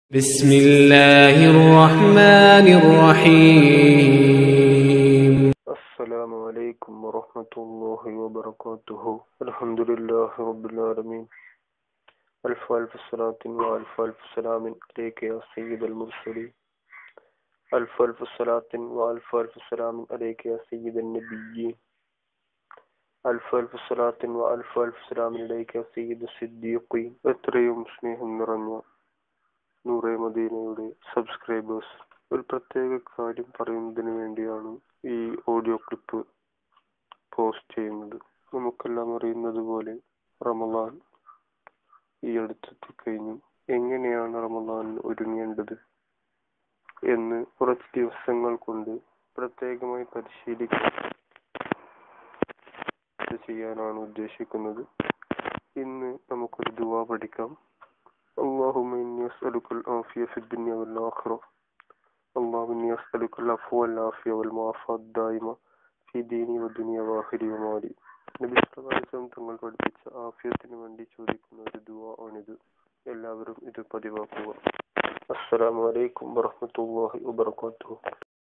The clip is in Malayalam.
بسم الله الرحمن الرحيم السلام عليكم ورحمة الله وبركاته الحمد لله رب العالمين ألف ألف صلاة وألف ألف سلام عليك يا سيد المرسلين ألف ألف صلاة وألف ألف سلام عليك يا سيد النبيين ألف ألف صلاة وألف ألف سلام عليك يا سيد الصديقين എത്രയും സ്നേഹം നിറഞ്ഞ നൂറെ മദീനയുടെ സബ്സ്ക്രൈബേഴ്സ് ഒരു പ്രത്യേക കാര്യം പറയുന്നതിന് വേണ്ടിയാണ് ഈ ഓഡിയോ ക്ലിപ്പ് പോസ്റ്റ് ചെയ്യുന്നത് നമുക്കെല്ലാം അറിയുന്നത് പോലെ റമദാൻ ഈ അടുത്തെത്തിക്കഴിഞ്ഞു എങ്ങനെയാണ് റമദാൻ ഒരുങ്ങേണ്ടത് എന്ന് കുറച്ച് ദിവസങ്ങൾ കൊണ്ട് പ്രത്യേകമായി പരിശീലിക്കാൻ ഇത് ചെയ്യാനാണ് ഉദ്ദേശിക്കുന്നത് ഇന്ന് നമുക്കൊരു ദുവ പഠിക്കാം اللهم إني أسألك العافية في الدنيا والآخرة اللهم إني أسألك العفو والعافية والمعافاة الدائمة في ديني ودنيا وآخري ومالي നബി സല്ലല്ലാഹു തങ്ങൾ പഠിപ്പിച്ച ആഫിയത്തിന് വേണ്ടി ചോദിക്കുന്ന ഒരു ദുആ ആണിത് എല്ലാവരും ഇത് പതിവാക്കുക അസ്സലാമു അലൈക്കും വറഹ്മത്തുള്ളാഹി വബറകാതുഹു